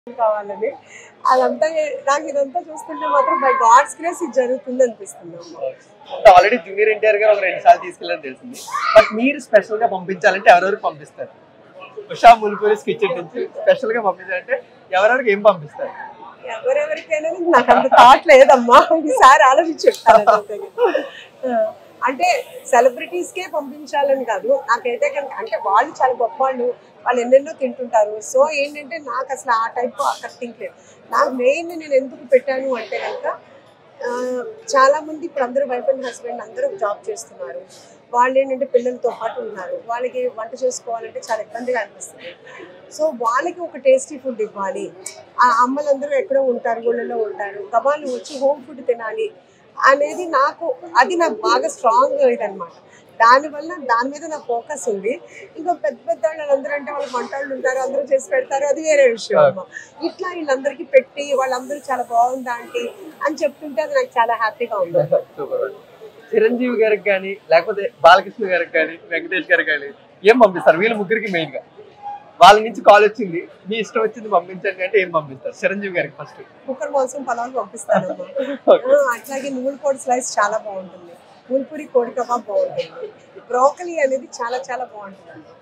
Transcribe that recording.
కావాలని అదంతా నాకు ఇదంతా చూస్తుంటే మాత్రం బై గాడ్స్ గ్రేస్ ఇది జరుగుతుంది అనిపిస్తుంది అమ్మ ఆల్రెడీ జూనియర్ ఎన్టీఆర్ గారు ఒక రెండు సార్లు తీసుకెళ్ళని తెలిసింది బట్ మీరు స్పెషల్ గా పంపించాలంటే ఎవరెవరికి పంపిస్తారు ఉషా ముల్పూరి స్కిచ్ నుంచి స్పెషల్ గా పంపించాలంటే ఎవరెవరికి ఏం పంపిస్తారు ఎవరెవరికైనా నాకు అంత థాట్ లేదమ్మా ఈసారి ఆలోచించి చెప్తాను అదంతా. ఆ, అంటే సెలబ్రిటీస్ కే పంపించాలని కాదు నాకైతే కనుక అంటే వాళ్ళు చాలా గొప్ప వాళ్ళు వాళ్ళు ఎన్నెన్నో తింటుంటారు సో ఏంటంటే నాకు అసలు ఆ టైప్ అక్కడ థింక్ లేదు నాకు మెయిన్ నేను ఎందుకు పెట్టాను అంటే కనుక ఆ, చాలా మంది ఇప్పుడు అందరూ వైఫ్ అండ్ హస్బెండ్ అందరూ జాబ్ చేస్తున్నారు వాళ్ళు ఏంటంటే పిల్లలతో పాటు ఉన్నారు వాళ్ళకి వంట చేసుకోవాలంటే చాలా ఇబ్బందిగా అనిపిస్తుంది సో వాళ్ళకి ఒక టేస్టీ ఫుడ్ ఇవ్వాలి ఆ అమ్మలందరూ ఎక్కడో ఉంటారు ఊళ్ళలో ఉంటారు గబాలు వచ్చి హోమ్ ఫుడ్ తినాలి అనేది నాకు అది నాకు బాగా స్ట్రాంగ్ ఇదనమాట దానివల్ల దాని మీద నా ఫోకస్ ఉంది ఇంకా పెద్ద పెద్ద వాళ్ళు అందరూ అంటే వాళ్ళకి వంటలు ఉంటారు అందరూ చేసి పెడతారు అది వేరే విషయం అమ్మ ఇట్లా వీళ్ళందరికీ పెట్టి వాళ్ళందరూ చాలా బాగుందా ఆంటీ అని చెప్తుంటే అది నాకు చాలా హ్యాపీగా ఉంది సూపర్ చిరంజీవి గారికి కానీ లేకపోతే బాలకృష్ణ గారికి కానీ వెంకటేష్ గారికి కానీ ఏం పంపిస్తారు వీళ్ళ ముగ్గురికి మెయిన్ గా వాళ్ళ నుంచి కాల్ వచ్చింది మీ ఇష్టం వచ్చింది పంపించండి అంటే ఏం పంపిస్తారు చిరంజీవి గారికి ఫస్ట్ కుక్కర్ మాంసం పలావ్ పంపిస్తానమ్మా Okay. ఆ, అట్లాగే నువ్వుల కోడి స్లైస్ చాలా బాగుంటుంది పూల్పూరి కోడి కబాబ్ బాగుంటుంది బ్రోకలీ అనేది చాలా చాలా బాగుంటుంది